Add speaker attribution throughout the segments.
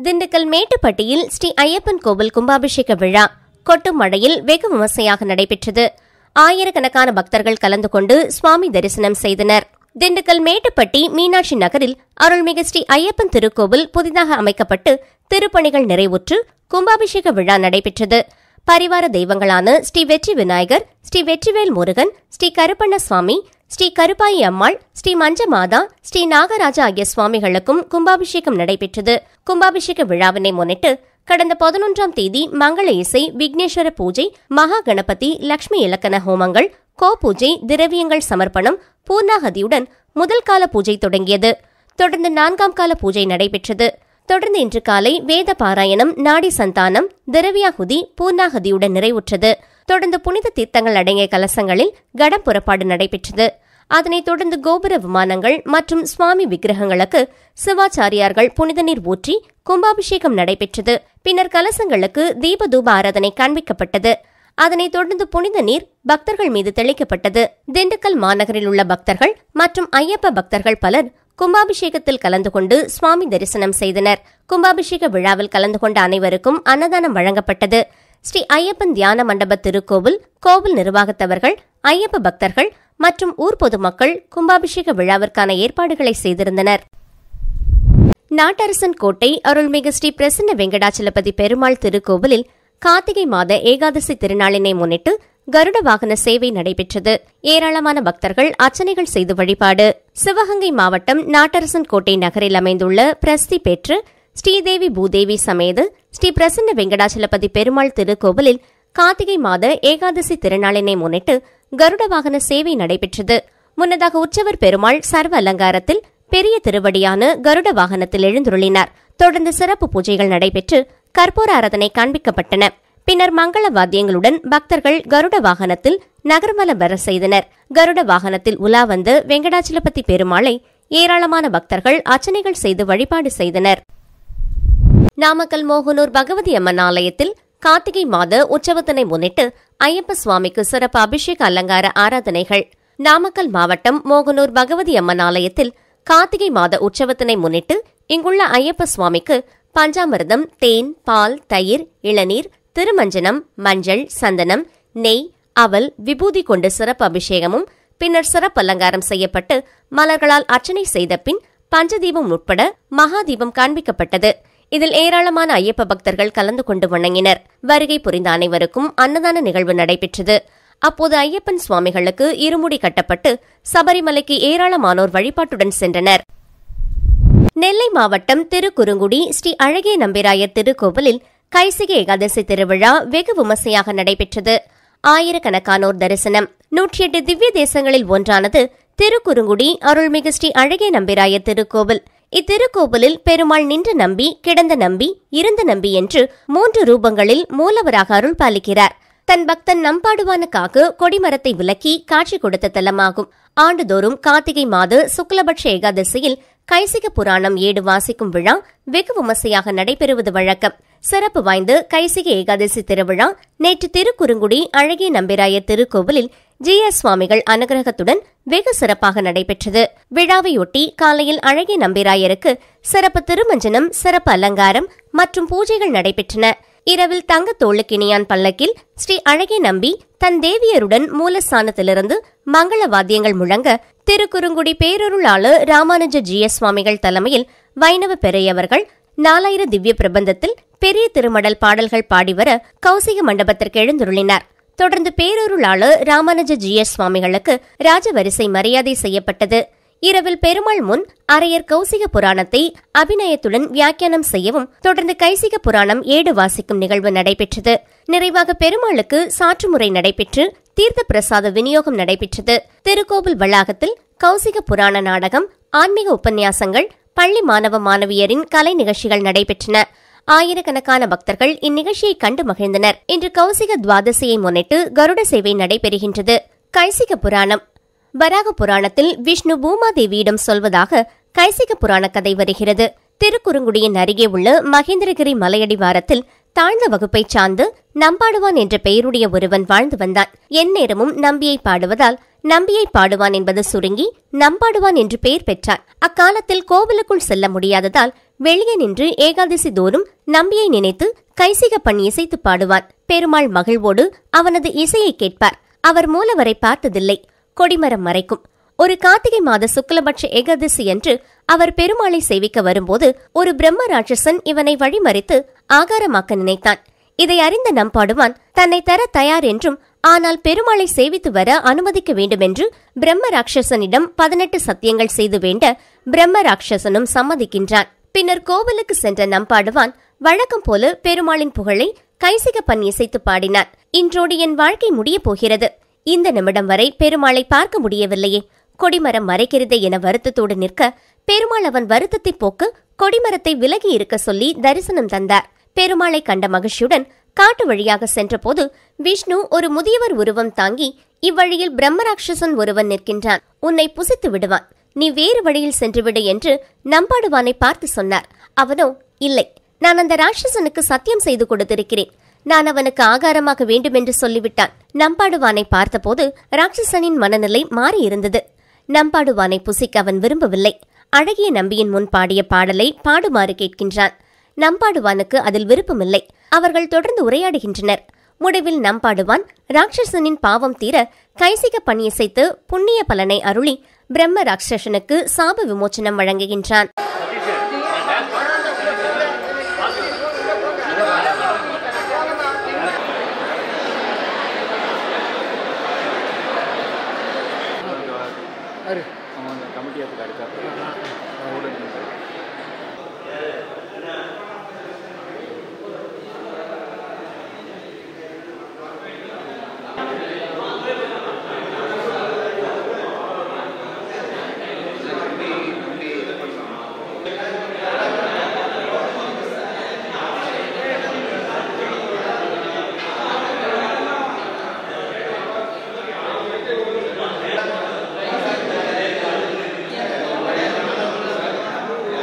Speaker 1: திண்டுக்கல் மேட்டுப்பட்டியில் ஸ்ரீ ஐயப்பன் கோவில் கும்பாபிஷேக விழா கொட்டும் மழையில் வெகு விமர்சையாக நடைபெற்றது ஆயிரக்கணக்கான பக்தர்கள் கலந்து கொண்டு சுவாமி தரிசனம் செய்தனர் திண்டுக்கல் மேட்டுப்பட்டி மீனாட்சி நகரில் அருள்மிகு ஸ்ரீ ஐயப்பன் திருக்கோவில் புதிதாக அமைக்கப்பட்டு திருப்பணிகள் நிறைவுற்று கும்பாபிஷேக விழா நடைபெற்றது பரிவார தெய்வங்களான ஸ்ரீ வெற்றி விநாயகர் ஸ்ரீ வெற்றிவேல் முருகன் ஸ்ரீ கருப்பண்ண சுவாமி ஸ்ரீ கருப்பாயி அம்மாள் ஸ்ரீ மஞ்சமாதா ஸ்ரீ நாகராஜா ஆகிய சுவாமிகளுக்கும் கும்பாபிஷேகம் நடைபெற்றது கும்பாபிஷேக விழாவினை முன்னிட்டு கடந்த பதினொன்றாம் தேதி மங்கள இசை விக்னேஸ்வர பூஜை மகா கணபதி லட்சுமி இலக்கண ஹோமங்கள் கோ பூஜை திரவியங்கள் சமர்ப்பணம் பூர்ணாகதியுடன் முதல் கால பூஜை தொடங்கியது தொடர்ந்து நான்காம் கால பூஜை நடைபெற்றது தொடர்ந்து இன்று காலை வேத பாராயணம் நாடி சந்தானம் திரவியாகுதி பூர்ணாகதியுடன் நிறைவுற்றது தொடர்ந்து புனித தீர்த்தங்கள் அடங்கிய கலசங்களில் கடம் புறப்பாடு நடைபெற்றது அதனைத் தொடர்ந்து கோபுர விமானங்கள் மற்றும் சுவாமி விக்கிரகங்களுக்கு சிவாச்சாரியார்கள் புனித நீர் ஊற்றி கும்பாபிஷேகம் நடைபெற்றது பின்னர் கலசங்களுக்கு தீபதூப ஆராதனை காண்பிக்கப்பட்டது அதனைத் தொடர்ந்து புனித நீர் பக்தர்கள் மீது தெளிக்கப்பட்டது திண்டுக்கல் மாநகரில் உள்ள பக்தர்கள் மற்றும் ஐயப்ப பக்தர்கள் பலர் கும்பாபிஷேகத்தில் கலந்து கொண்டு சுவாமி தரிசனம் செய்தனர் கும்பாபிஷேக விழாவில் கலந்து கொண்ட அனைவருக்கும் அன்னதானம் வழங்கப்பட்டது ஸ்ரீ ஐயப்பன் தியான மண்டப திருக்கோவில் கோவில் நிர்வாகத்தவர்கள் ஐயப்ப பக்தர்கள் மற்றும் ஊர் பொதுமக்கள் கும்பாபிஷேக விழாவிற்கான ஏற்பாடுகளை செய்திருந்தனர் நாட்டரசன் கோட்டை அருள்மிகு ஸ்ரீ பிரசன்ன வெங்கடாச்சலபதி பெருமாள் திருக்கோவிலில் கார்த்திகை மாத ஏகாதசி திருநாளினை முன்னிட்டு கருட வாகன சேவை நடைபெற்றது ஏராளமான பக்தர்கள் அர்ச்சனைகள் செய்து வழிபாடு சிவகங்கை மாவட்டம் நாட்டரசன் கோட்டை நகரில் அமைந்துள்ள பிரசித்தி பெற்று ஸ்ரீதேவி பூதேவி சமேத ஸ்ரீ பிரசன்ன வெங்கடாச்சலபதி பெருமாள் திருக்கோவிலில் கார்த்திகை மாத ஏகாதசி திருநாளினை முன்னிட்டு கருட வாகன சேவை நடைபெற்றது முன்னதாக உற்சவர் பெருமாள் சர்வ அலங்காரத்தில் பெரிய திருவடியான கருட வாகனத்தில் எழுந்துருளினார் தொடர்ந்து சிறப்பு பூஜைகள் நடைபெற்று கற்பூர ஆராதனை காண்பிக்கப்பட்டன பின்னர் மங்கள வாத்தியங்களுடன் பக்தர்கள் கருட வாகனத்தில் நகர்வலம் வர செய்தனர் கருட வாகனத்தில் உலா வந்த வெங்கடாச்சலபதி பெருமாளை ஏராளமான பக்தர்கள் அர்ச்சனைகள் செய்து வழிபாடு செய்தனர் நாமக்கல் மோகனூர் பகவதி அம்மன் ஆலயத்தில் கார்த்திகை மாத உற்சவத்தினை முன்னிட்டு ஐயப்ப சுவாமிக்கு சிறப்பு அபிஷேக அலங்கார ஆராதனைகள் நாமக்கல் மாவட்டம் மோகனூர் பகவதி அம்மன் ஆலயத்தில் கார்த்திகை மாத உற்சவத்தினை முன்னிட்டு இங்குள்ள ஐயப்ப சுவாமிக்கு பஞ்சாமிர்தம் தேன் பால் தயிர் இளநீர் திருமஞ்சனம் மஞ்சள் சந்தனம் நெய் அவல் விபூதி கொண்டு சிறப்பு அபிஷேகமும் பின்னர் சிறப்பு அலங்காரம் செய்யப்பட்டு மலர்களால் அர்ச்சனை செய்த பின் பஞ்சதீபம் உட்பட மகாதீபம் காண்பிக்கப்பட்டது இதில் ஏராளமான ஐயப்ப பக்தர்கள் கலந்து கொண்டு வணங்கினர் வருகை புரிந்த அனைவருக்கும் அன்னதான நிகழ்வு நடைபெற்றது அப்போது ஐயப்பன் சுவாமிகளுக்கு இருமுடி கட்டப்பட்டு சபரிமலைக்கு ஏராளமானோர் வழிபாட்டுடன் சென்றனர் நெல்லை மாவட்டம் திருக்குறுங்குடி ஸ்ரீ அழகிய நம்பிராயர் திருக்கோவிலில் கைசிகை ஏகாதசி திருவிழா வெகு விமர்சையாக நடைபெற்றது ஆயிரக்கணக்கானோர் தரிசனம் நூற்றி எட்டு திவ்ய தேசங்களில் ஒன்றானது திருக்குறுங்குடி அருள்மிகு ஸ்ரீ அழகிய நம்பிராயர் திருக்கோவில் இத்திருக்கோவிலில் பெருமாள் நின்ற நம்பி கிடந்த நம்பி இருந்த நம்பி என்று மூன்று ரூபங்களில் மூலவராக அருள் பாலிக்கிறார் தன் பக்தன் நம்பாடுவானுக்காக கொடிமரத்தை விலக்கி காட்சி கொடுத்த தலமாகும் ஆண்டுதோறும் கார்த்திகை மாத சுக்லபட்ச ஏகாதசியில் கைசிக புராணம் ஏடு வாசிக்கும் விழா வெகு விமர்சையாக நடைபெறுவது வழக்கம் சிறப்பு வாய்ந்த கைசிக ஏகாதசி திருவிழா நேற்று திருக்குறுங்குடி அழகிய நம்பிராயர் திருக்கோவிலில் ஜி எஸ் சுவாமிகள் அனுகிரகத்துடன் வெகு சிறப்பாக நடைபெற்றது விழாவையொட்டி காலையில் அழகிய நம்பிராயருக்கு சிறப்பு திருமஞ்சனம் சிறப்பு அலங்காரம் மற்றும் பூஜைகள் நடைபெற்றன இரவில் தங்க தோளுக்கிணியான் பல்லக்கில் ஸ்ரீ அழகிய நம்பி தன் தேவியருடன் மூலஸ்தானத்திலிருந்து மங்கள வாத்தியங்கள் முழங்க திருக்குறுங்குடி பேரருளாளர் ராமானுஜ ஜி எஸ் சுவாமிகள் தலைமையில் வைணவ பெரியவர்கள் நாலாயிர திவ்ய பிரபந்தத்தில் பெரிய திருமடல் பாடல்கள் பாடிவர கௌசிக மண்டபத்திற்கு எழுந்துருளினார் தொடர்ந்து பேரருளாளர் ராமானுஜ ஜி எஸ் சுவாமிகளுக்கு ராஜவரிசை மரியாதை செய்யப்பட்டது இரவில் பெருமாள் முன் அரையர் கௌசிக புராணத்தை அபிநயத்துடன் வியாக்கியானம் செய்யவும் தொடர்ந்து கைசிக புராணம் ஏடு வாசிக்கும் நிகழ்வு நடைபெற்றது நிறைவாக பெருமாளுக்கு சாற்று முறை நடைபெற்று தீர்த்த பிரசாத விநியோகம் நடைபெற்றது திருக்கோவில் வளாகத்தில் கௌசிக புராண நாடகம் ஆன்மீக உபன்யாசங்கள் பள்ளி மாணவ மாணவியரின் கலை நிகழ்ச்சிகள் நடைபெற்றன ஆயிரக்கணக்கான பக்தர்கள் இந்நிகழ்ச்சியை கண்டு மகிழ்ந்தனர் இன்று கௌசிக துவாதசியை முன்னிட்டு கருட சேவை நடைபெறுகின்றது கைசிக புராணம் வராக புராணத்தில் விஷ்ணு பூமாதேவியிடம் சொல்வதாக கைசிக புராண கதை வருகிறது திருக்குறுங்குடியின் அருகே உள்ள மகேந்திரகிரி மலையடிவாரத்தில் தாழ்ந்த வகுப்பைச் சார்ந்து நம்பாடுவான் என்ற பெயருடைய ஒருவன் வாழ்ந்து வந்தான் எந்நேரமும் நம்பியை பாடுவதால் நம்பியை பாடுவான் என்பது சுருங்கி நம்பாடுவான் என்று பெயர் பெற்றான் அக்காலத்தில் கோவிலுக்குள் செல்ல முடியாததால் வெளியே நின்று ஏகாதசி தோறும் நம்பியை நினைத்து கைசிக பண்ணி இசைத்து பாடுவான் பெருமாள் மகிழ்வோடு அவனது இசையை கேட்பார் அவர் மூலவரை பார்த்ததில்லை கொடிமரம் மறைக்கும் ஒரு கார்த்திகை மாத சுக்லபட்ச ஏகாதசி அன்று அவர் பெருமாளை சேவிக்க வரும்போது ஒரு பிரம்ம ராட்சசன் இவனை வழிமறித்து ஆகாரமாக்க நினைத்தான் இதை அறிந்த நம்பாடுவான் தன்னை தர தயார் என்றும் ஆனால் பெருமாளை சேவித்து வர அனுமதிக்க வேண்டுமென்று பிரம்ம ராட்சசனிடம் பதினெட்டு சத்தியங்கள் செய்து வேண்ட பிரம்ம ராட்சசனும் சம்மதிக்கின்றான் பின்னர் கோவிலுக்கு சென்ற நம்பாடுவான் வழக்கம் போல பெருமாளின் புகழை கைசிக பண் இசைத்து பாடினார் இன்றோடு என் வாழ்க்கை முடியப் போகிறது இந்த நிமிடம் வரை பெருமாளை பார்க்க முடியவில்லையே கொடிமரம் மறைக்கிறதே என வருத்தத்தோடு நிற்க பெருமாள் அவன் வருத்தத்தை போக்க கொடிமரத்தை விலகி இருக்க சொல்லி தரிசனம் தந்தார் பெருமாளை கண்ட மகிழ்ச்சியுடன் காட்டு வழியாக சென்றபோது விஷ்ணு ஒரு முதியவர் உருவம் தாங்கி இவ்வழியில் பிரம்மராட்சசன் ஒருவன் நிற்கின்றான் உன்னை புசித்து விடுவான் நீ வேறு வழியில் சென்றுவிடு என்று நம்பாடுவானை பார்த்து சொன்னார் அவனோ இல்லை நான் அந்த ராட்சசனுக்கு சத்தியம் செய்து கொடுத்திருக்கிறேன் நான் அவனுக்கு ஆகாரமாக வேண்டுமென்று சொல்லிவிட்டான் நம்பாடுவானை பார்த்தபோது ராட்சசனின் மனநிலை மாறியிருந்தது நம்பாடுவானை புசிக்க அவன் விரும்பவில்லை அழகிய நம்பியின் முன் பாடிய பாடலை பாடுமாறு கேட்கின்றான் நம்பாடுவானுக்கு அதில் விருப்பமில்லை அவர்கள் தொடர்ந்து உரையாடுகின்றனர் முடிவில் நம்பாடுவான் ராட்சசனின் பாவம் தீர கைசிக பணியசைத்து புண்ணிய பலனை அருளி பிரம்ம ராட்சசனுக்கு சாப விமோச்சனம் வழங்குகின்றான்
Speaker 2: அவன் அந்த கமிட்டி அதுக்கு அடுத்த
Speaker 3: ஆ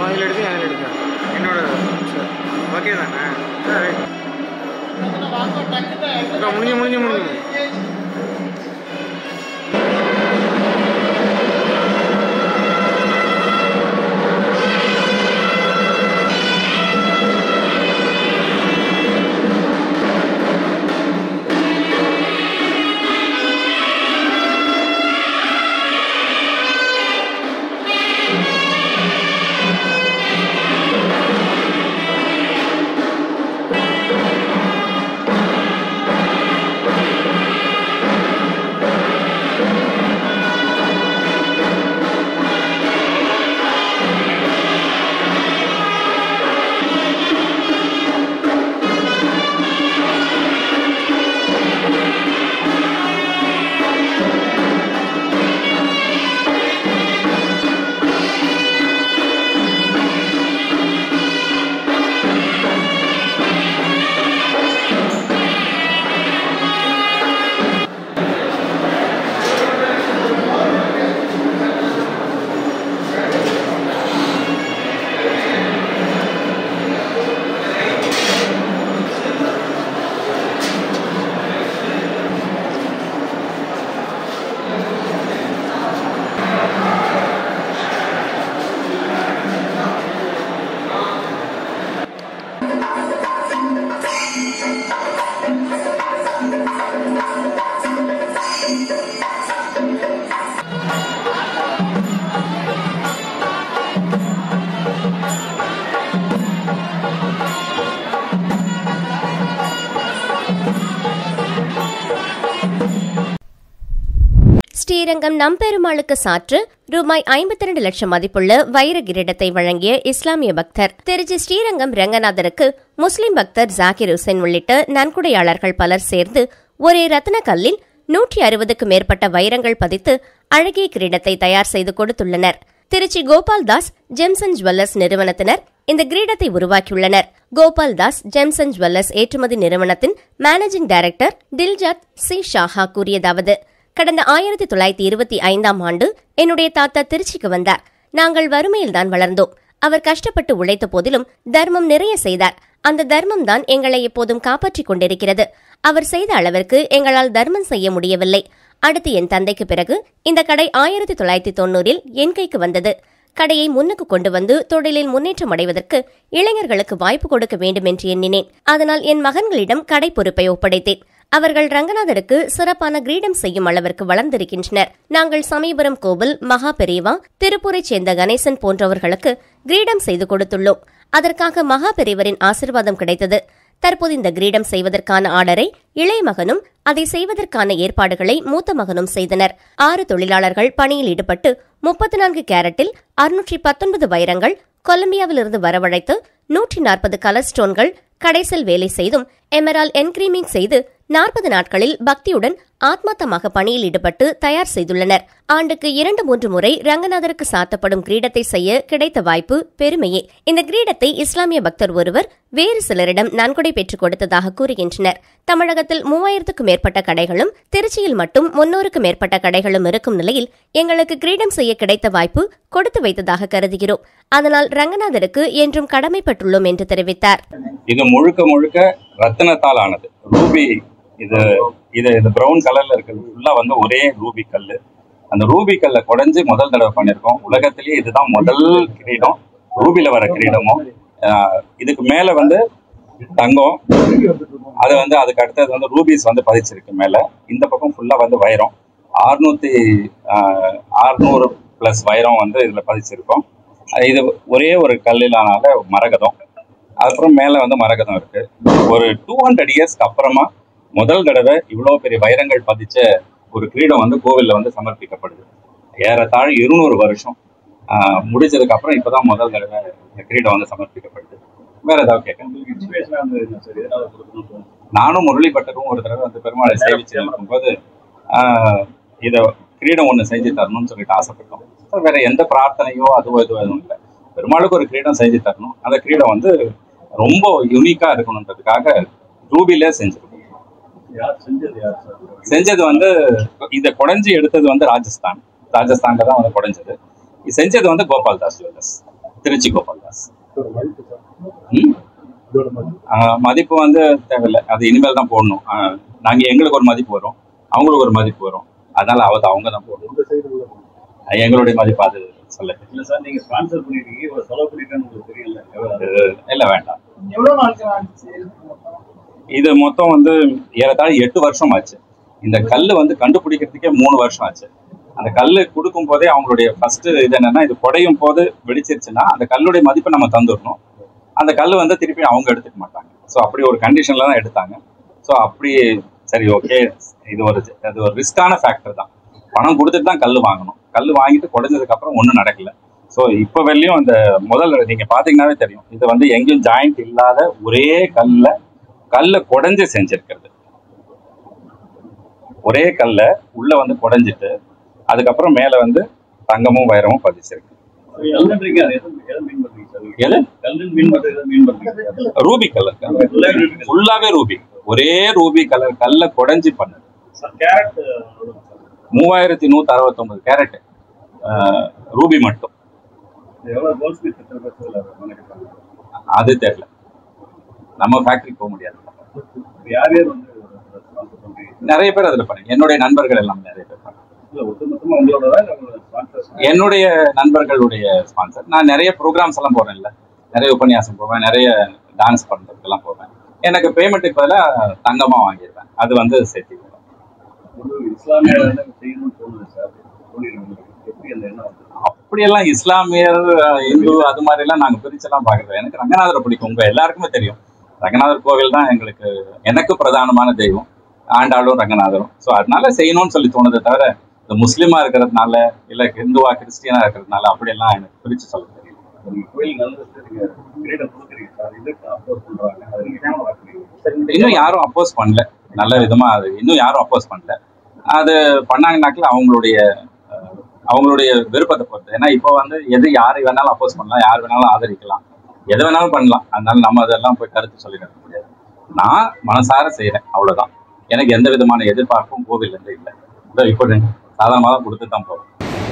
Speaker 3: அதில் எடுத்து அதில் எடுத்தேன் என்னோட சார் ஓகே தானே சார் ரைட் அக்கா, முடிஞ்சு முடிஞ்சு முடிஞ்சு
Speaker 1: ஸ்ரீரங்கம் நம்பெருமாளுக்கு சாற்று ரூபாய் ஐம்பத்தி ரெண்டு லட்சம் மதிப்புள்ள வைர கிரீடத்தை வழங்கிய இஸ்லாமிய பக்தர் திருச்சி ஸ்ரீரங்கம் ரங்கநாதருக்கு முஸ்லிம் பக்தர் ஜாகிர் ஹுசைன் உள்ளிட்ட நன்கொடையாளர்கள் பலர் சேர்ந்து ஒரே ரத்ன கல்லில் நூற்றி அறுபதுக்கு மேற்பட்ட வைரங்கள் பதித்து அழகிய கிரீடத்தை தயார் செய்து கொடுத்துள்ளனர் திருச்சி கோபால்தாஸ் ஜெம்சன் ஜுவல்லர்ஸ் நிறுவனத்தினர் இந்த கிரீடத்தை உருவாக்கியுள்ளனர் கோபால்தாஸ் ஜெம்சன் ஜுவல்லர்ஸ் ஏற்றுமதி நிறுவனத்தின் managing director Diljat C Shaha கூறியதாவது கடந்த ஆயிரத்தி தொள்ளாயிரத்தி இருபத்தி ஐந்தாம் ஆண்டு என்னுடைய தாத்தா திருச்சிக்கு வந்தார் நாங்கள் வறுமையில்தான் வளர்ந்தோம் அவர் கஷ்டப்பட்டு உழைத்த போதிலும் தர்மம் நிறைய செய்தார் அந்த தர்மம் தான் எங்களை எப்போதும் காப்பாற்றிக் கொண்டிருக்கிறது அவர் செய்த அளவிற்கு எங்களால் தர்மம் செய்ய முடியவில்லை அடுத்து என் தந்தைக்கு பிறகு இந்த கடை ஆயிரத்தி தொள்ளாயிரத்தி தொண்ணூறில் என் கைக்கு வந்தது கடையை முன்னுக்கு கொண்டு வந்து தொழிலில் முன்னேற்றம் அடைவதற்கு இளைஞர்களுக்கு வாய்ப்பு கொடுக்க வேண்டும் என்று எண்ணினேன் அதனால் என் மகன்களிடம் கடை பொறுப்பை ஒப்படைத்தேன் அவர்கள் ரங்கநாதருக்கு சிறப்பான கிரீடம் செய்யும் அளவிற்கு வளர்ந்திருக்கின்றனர் நாங்கள் சமயபுரம் கோவில் மகா பெரியவா திருப்பூரைச் சேர்ந்த கணேசன் போன்றவர்களுக்கு கிரீடம் செய்து கொடுத்துள்ளோம் அதற்காக மகா பெரியவரின் ஆசிர்வாதம் கிடைத்தது தற்போது இந்த கிரீடம் செய்வதற்கான ஆர்டரை இளைய மகனும் அதை செய்வதற்கான ஏற்பாடுகளை மூத்த மகனும் செய்தனர் ஆறு தொழிலாளர்கள் பணியில் ஈடுபட்டு முப்பத்தி நான்கு கேரட்டில் அறுநூற்றி பத்தொன்பது வைரங்கள் கொலம்பியாவிலிருந்து வரவழைத்து நூற்றி நாற்பது கலர் ஸ்டோன்கள் கடைசல் வேலை செய்தும் எமரால் என்கிரீமிங் செய்து நாற்பது நாட்களில் பக்தியுடன் ஆத்மாத்தமாக பணியில் ஈடுபட்டு தயார் செய்துள்ளனர் ஆண்டுக்கு இரண்டு மூன்று முறை ரங்கநாதருக்கு சாத்தப்படும் கிரீடத்தை செய்ய கிடைத்த வாய்ப்பு பெருமையே இந்த கிரீடத்தை இஸ்லாமிய பக்தர் ஒருவர் வேறு சிலரிடம் நன்கொடை பெற்றுக் கொடுத்ததாக கூறுகின்றனர் தமிழகத்தில் மூவாயிரத்துக்கும் மேற்பட்ட கடைகளும் திருச்சியில் மட்டும் முன்னூறுக்கும் மேற்பட்ட கடைகளும் இருக்கும் நிலையில் எங்களுக்கு கிரீடம் செய்ய கிடைத்த வாய்ப்பு கொடுத்து வைத்ததாக கருதுகிறோம் அதனால் ரங்கநாதருக்கு என்றும் கடமைப்பட்டுள்ளோம் என்று தெரிவித்தார்
Speaker 4: இது முழுக்க முழுக்க ரத்தினத்தால் ஆனது ரூபி இது இது இது பிரவுன் கலர்ல இருக்கிறது ஃபுல்லா வந்து ஒரே ரூபி கல் அந்த ரூபி கல்லை குடைஞ்சு முதல் தடவை பண்ணியிருக்கோம் உலகத்திலேயே இதுதான் முதல் கிரீடம் ரூபில வர கிரீடமும் ஆஹ் இதுக்கு மேல வந்து தங்கம் அது வந்து அதுக்கு அடுத்தது வந்து ரூபிஸ் வந்து பதிச்சிருக்கு மேல இந்த பக்கம் ஃபுல்லா வந்து வைரம் ஆறுநூத்தி ஆறுநூறு பிளஸ் வைரம் வந்து இதுல பதிச்சிருக்கோம் அது இது ஒரே ஒரு கல்லிலானால மரகதம் அப்புறம் மேல வந்து மரகதம் இருக்கு ஒரு டூ ஹண்ட்ரட் இயர்ஸ்க்கு அப்புறமா முதல் தடவை இவ்வளவு பெரிய வைரங்கள் பதிச்ச ஒரு கிரீடம் வந்து கோவில்ல வந்து சமர்ப்பிக்கப்படுது ஏறத்தாழ இருநூறு வருஷம் ஆஹ் முடிச்சதுக்கு அப்புறம் இப்பதான் முதல் தடவை இந்த கிரீடம் வந்து சமர்ப்பிக்கப்படுது வேற ஏதாவது கேட்க நானும் முரளி பட்டரும் ஒரு தடவை வந்து பெருமாளை சேவிச்சு இருக்கும்போது ஆஹ் இத கிரீடம் ஒண்ணு செஞ்சு தரணும்னு சொல்லிட்டு ஆசைப்பட்டோம் So, வேற எந்த பிரார்த்தனையோ அதுவோ இதுவோ எதுவும் இல்லை பெருமாளுக்கு ஒரு கிரீடம் செஞ்சு தரணும் அந்த கிரீடம் வந்து ரொம்ப யூனிக்கா இருக்கணுன்றதுக்காக ரூபிலே செஞ்சிருக்கோம் செஞ்சது வந்து இதை குடைஞ்சி எடுத்தது வந்து ராஜஸ்தான் ராஜஸ்தான்ல தான் வந்து குடைஞ்சது இது செஞ்சது வந்து கோபால் தாஸ் ஜுவல்லர்ஸ் திருச்சி கோபால்தாஸ் ம்? ஆஹ் மதிப்பு வந்து தேவையில்லை அது இனிமேல் தான் போடணும் ஆஹ் நாங்க எங்களுக்கு ஒரு மதிப்பு வரும் அவங்களுக்கு ஒரு மதிப்பு வரும் அதனால அவ அவங்க தான் போடணும் ஆஹ் எங்களுடைய மதிப்பு அது சொல்ல
Speaker 5: இல்ல சார் நீங்க ஸ்பான்சர் பண்ணிருக்கீங்க இவ்வளவு செலவு பண்ணிருக்கேன்னு உங்களுக்கு தெரியல எவ்வளவு
Speaker 4: இல்ல வேண்டாம்
Speaker 6: எவ்வளவு நாளுக்கு ஆச்சு
Speaker 4: இது மொத்தம் வந்து ஏறத்தாழ எட்டு வருஷம் ஆச்சு இந்த கல் வந்து கண்டுபிடிக்கிறதுக்கே மூணு வருஷம் ஆச்சு அந்த கல் கொடுக்கும் போதே அவங்களுடைய ஃபர்ஸ்ட் இது என்னன்னா இது குடையும் போது வெடிச்சிருச்சுன்னா அந்த கல்லுடைய மதிப்பை நம்ம தந்துடணும் அந்த கல் வந்து திருப்பி அவங்க எடுத்துக்க மாட்டாங்க ஸோ அப்படி ஒரு கண்டிஷன்ல தான் எடுத்தாங்க ஸோ அப்படி சரி ஓகே இது ஒரு அது ஒரு ரிஸ்கான ஃபேக்டர் தான் பணம் கொடுத்துட்டு தான் கல் வாங்கணும் கல் வாங்கிட்டு குறைஞ்சதுக்கு அப்புறம் ஒன்றும் நடக்கல ஸோ இப்போ வெளியும் அந்த முதல்ல நீங்க பாத்தீங்கன்னாவே தெரியும் இது வந்து எங்கேயும் ஜாயிண்ட் இல்லாத ஒரே கல்ல கல்லை குடைஞ்சு செஞ்சிருக்கிறது ஒரே கல்ல உள்ள வந்து குடைஞ்சிட்டு அதுக்கப்புறம் மேல வந்து தங்கமும் வைரமும் பதிச்சிருக்கு
Speaker 5: கல்லுன்றீங்க அது எது எதை மீன் பண்றீங்க சார் நீங்க?
Speaker 4: எது
Speaker 5: கல்லுன்னு மீன் பண்றது எதை மீன் பண்றீங்க
Speaker 4: ரூபி கலர் ஃபுல்லாவே ரூபி ஒரே ரூபி கலர் கல்ல குடைஞ்சி பண்ணது
Speaker 5: சார் கேரட்
Speaker 4: மூவாயிரத்தி நூத்தி அறுபத்தொன்பது கேரட் ரூபி மட்டும்
Speaker 5: எவ்வளவு கோல்ட் ஸ்மித் எத்தனை பேர் சார் மெனக்கிட்டாங்க
Speaker 4: அது தெரியல நம்ம ஃபேக்டரி போக முடியாது
Speaker 5: யார் யார் வந்து ஸ்பான்சர் பண்றீங்க
Speaker 4: நிறைய பேர் அதுல பண்ணீங்க என்னுடைய நண்பர்கள் எல்லாம் நிறைய பேர் பண்ணாங்க
Speaker 5: இல்ல ஒட்டுமொத்தமா உங்களோட தான் உங்களோட ஸ்பான்சர்
Speaker 4: என்னுடைய நண்பர்களுடைய ஸ்பான்சர் நான் நிறைய ப்ரோக்ராம்ஸ் எல்லாம் போறேன்ல நிறைய உபன்யாசம் போவேன் நிறைய டான்ஸ் பண்றதுக்கெல்லாம் போவேன் எனக்கு பேமெண்ட்டுக்கு பதிலாக தங்கமா வாங்கிடுவேன் அது வந்து சேர்த்து
Speaker 5: ஒரு இஸ்லாமிய செய்யணும்னு தோணுது சார் தோணிருக்கு எப்படி அந்த எண்ணம் வந்து
Speaker 4: அப்படியெல்லாம் இஸ்லாமியர் அஹ், இந்து அது மாதிரி எல்லாம் நாங்க பிரிச்செல்லாம் பாக்குறோம் எனக்கு ரங்கநாதரை பிடிக்கும் உங்க எல்லாருக்குமே தெரியும் ரங்கநாதர் கோவில் தான் எங்களுக்கு எனக்கு பிரதானமான தெய்வம் ஆண்டாளும் ரங்கநாதரும் ஸோ அதனால செய்யணும்னு சொல்லி தோணுதே தவிர இந்த முஸ்லீமா இருக்கிறதுனால இல்ல இந்துவா கிறிஸ்டியனா இருக்கிறதுனால அப்படியெல்லாம் எனக்கு பிரிச்சு சொல்ல தெரியல
Speaker 5: நீங்க கோயில் நல்லது நீங்க கிரீடம் கொடுக்குறீங்க சார் இதுக்கு அப்போஸ் பண்றாங்க அதை நீங்க என்ன பார்க்குறீங்க
Speaker 4: இன்னும் யாரும் அப்போஸ் பண்ணல நல்ல விதமா அது இன்னும் யாரும் அப்போஸ் பண்ணல அது பண்ணாங்கனாக்கில் அவங்களுடைய அஹ், அவங்களுடைய விருப்பத்தை பொறுத்து ஏன்னா இப்போ வந்து எது யாரை வேணாலும் அப்போஸ் பண்ணலாம் யார் வேணாலும் ஆதரிக்கலாம் எது வேணாலும் பண்ணலாம் அதனால நம்ம அதெல்லாம் போய் கருத்து சொல்லி நடக்க முடியாது நான் மனசார செய்றேன் அவ்வளவுதான் எனக்கு எந்த விதமான எதிர்பார்ப்பும் கோவில் இருந்து இல்லை இதோ இப்போ சாதாரணமாக தான் கொடுத்து தான் போகிறோம்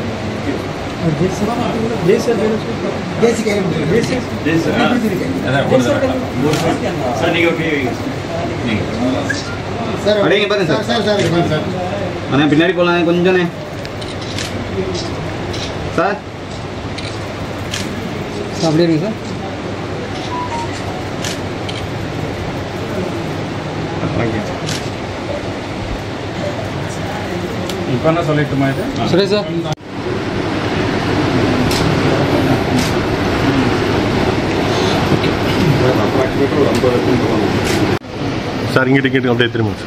Speaker 5: சார் நீங்க ஓகே
Speaker 3: அப்படியே பாருங்க சார் அண்ணா பின்னாடி போகலாம் கொஞ்சம்ண்ணே சார்
Speaker 6: அப்படியே இருங்க சார்
Speaker 2: இப்போ என்ன சொல்லிட்டுமா இது
Speaker 6: சுரேஷ் சார்
Speaker 7: சார் இங்கிட்டு இங்கிட்டு அப்படியே திரும்ப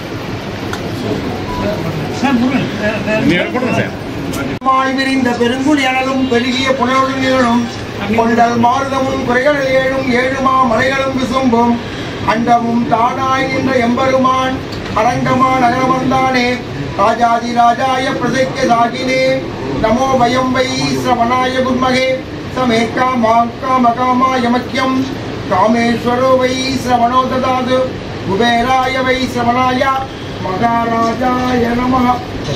Speaker 7: சார்
Speaker 6: மாய் விரிந்த பெருங்குடி அனலும் பெருகிய புனலுடன் நிகழும் கொண்டல் மாறுதமும் குறைகள் ஏழும் ஏழுமா மலைகளும் விசும்பும் அண்டமும் தானாய் நின்ற எம்பெருமான் அரங்கமா நகரமர்ந்தானே ராஜாதி ராஜாய பிரசைக்க சாகினே நமோ வயம் வை சிரவணாய குர்மகே சமேக்கா மாக்கா மகாமா யமக்கியம் காமேஸ்வரோ வை சிரவணோ ததாது குபேராய வை சிரவணாய மகாராஜாய நம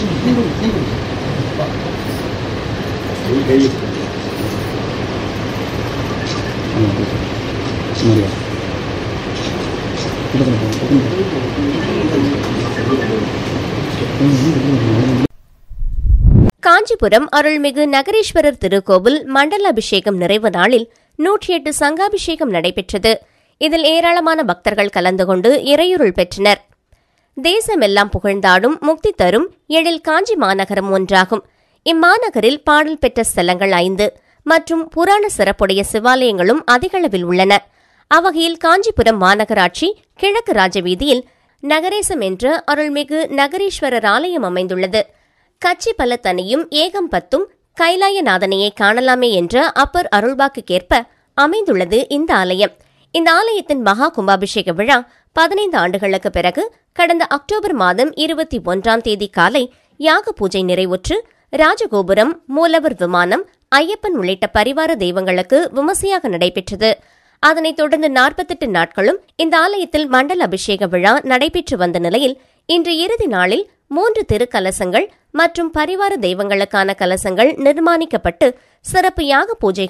Speaker 1: காஞ்சிபுரம் அருள்மிகு நகரேஸ்வரர் திருக்கோவில் மண்டல அபிஷேகம் நிறைவு நாளில் நூற்றி எட்டு சங்காபிஷேகம் நடைபெற்றது இதில் ஏராளமான பக்தர்கள் கலந்து கொண்டு இறையுருள் பெற்றனர் தேசமெல்லாம் புகழ்ந்தாடும் முக்தி தரும் எழில் காஞ்சி மாநகரம் ஒன்றாகும் இம்மாநகரில் பாடல் பெற்ற ஸ்தலங்கள் ஐந்து மற்றும் புராண சிறப்புடைய சிவாலயங்களும் அதிகளவில் உள்ளன அவ்வகையில் காஞ்சிபுரம் மாநகராட்சி கிழக்கு ராஜவீதியில் நகரேசம் என்ற அருள்மிகு நகரீஸ்வரர் ஆலயம் அமைந்துள்ளது கச்சி பலத்தனையும் ஏகம் பத்தும் கைலாயநாதனையை காணலாமே என்ற அப்பர் அருள்வாக்குக்கேற்ப அமைந்துள்ளது இந்த ஆலயம் இந்த ஆலயத்தின் மகா கும்பாபிஷேக விழா பதினைந்து ஆண்டுகளுக்கு பிறகு கடந்த அக்டோபர் மாதம் இருபத்தி ஒன்றாம் தேதி காலை யாக பூஜை நிறைவுற்று ராஜகோபுரம் மூலவர் விமானம் ஐயப்பன் உள்ளிட்ட பரிவார தெய்வங்களுக்கு விமர்சையாக நடைபெற்றது அதனைத் தொடர்ந்து நாற்பத்தெட்டு நாட்களும் இந்த ஆலயத்தில் மண்டல அபிஷேக விழா நடைபெற்று வந்த நிலையில் இன்று இறுதி நாளில் மூன்று திருக்கலசங்கள் மற்றும் பரிவார தெய்வங்களுக்கான கலசங்கள் நிர்மாணிக்கப்பட்டு சிறப்பு யாக பூஜைகள்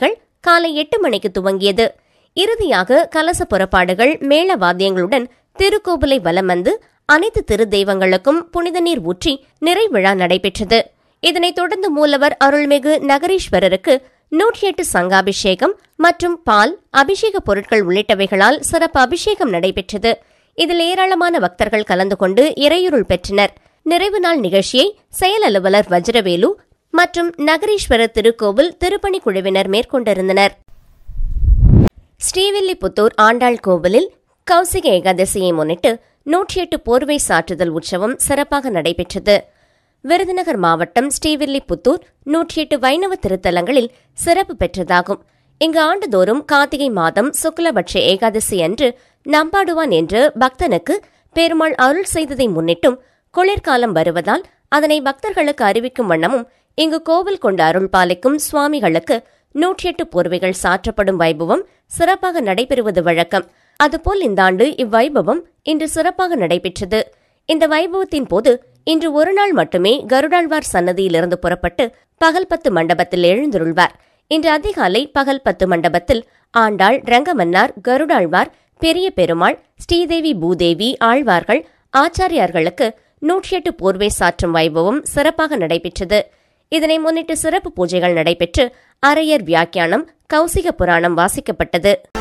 Speaker 1: காலை எட்டு மணிக்கு துவங்கியது இறுதியாக கலச புறப்பாடுகள் மேள வாத்தியங்களுடன் திருக்கோவிலை வலம் வந்து அனைத்து திருத்தெய்வங்களுக்கும் புனித நீர் ஊற்றி நிறைவிழா நடைபெற்றது இதனைத் தொடர்ந்து மூலவர் அருள்மிகு நகரீஸ்வரருக்கு நூற்றி எட்டு சங்காபிஷேகம் மற்றும் பால் அபிஷேக பொருட்கள் உள்ளிட்டவைகளால் சிறப்பு அபிஷேகம் நடைபெற்றது இதில் ஏராளமான பக்தர்கள் கலந்து கொண்டு இறையுருள் பெற்றனர் நிறைவு நாள் நிகழ்ச்சியை செயல் அலுவலர் வஜ்ரவேலு மற்றும் நகரீஸ்வரர் திருக்கோவில் திருப்பணி குழுவினர் மேற்கொண்டிருந்தனர் ஸ்ரீவில்லிபுத்தூர் ஆண்டாள் கோவிலில் கௌசிக ஏகாதசியை முன்னிட்டு நூற்றி எட்டு போர்வை சாற்றுதல் உற்சவம் சிறப்பாக நடைபெற்றது விருதுநகர் மாவட்டம் ஸ்ரீவில்லிபுத்தூர் நூற்றி எட்டு வைணவ திருத்தலங்களில் சிறப்பு பெற்றதாகும் இங்கு ஆண்டுதோறும் கார்த்திகை மாதம் சுக்லபட்ச ஏகாதசி அன்று நம்பாடுவான் என்று பக்தனுக்கு பெருமாள் அருள் செய்ததை முன்னிட்டும் குளிர்காலம் வருவதால் அதனை பக்தர்களுக்கு அறிவிக்கும் வண்ணமும் இங்கு கோவில் கொண்டு அருள் பாலிக்கும் சுவாமிகளுக்கு நூற்றி எட்டு போர்வைகள் சாற்றப்படும் வைபவம் சிறப்பாக நடைபெறுவது வழக்கம் அதுபோல் இந்த ஆண்டு இவ்வைபவம் இன்று சிறப்பாக நடைபெற்றது இந்த வைபவத்தின் போது இன்று ஒரு நாள் மட்டுமே கருடாழ்வார் சன்னதியிலிருந்து புறப்பட்டு பகல் பத்து மண்டபத்தில் எழுந்தருள்வார் இன்று அதிகாலை பகல் பத்து மண்டபத்தில் ஆண்டாள் ரங்கமன்னார் கருடாழ்வார் பெரிய பெருமாள் ஸ்ரீதேவி பூதேவி ஆழ்வார்கள் ஆச்சாரியார்களுக்கு நூற்றி எட்டு போர்வை சாற்றும் வைபவம் சிறப்பாக நடைபெற்றது இதனை முன்னிட்டு சிறப்பு பூஜைகள் நடைபெற்று அரையர் வியாக்கியானம் கௌசிக புராணம் வாசிக்கப்பட்டது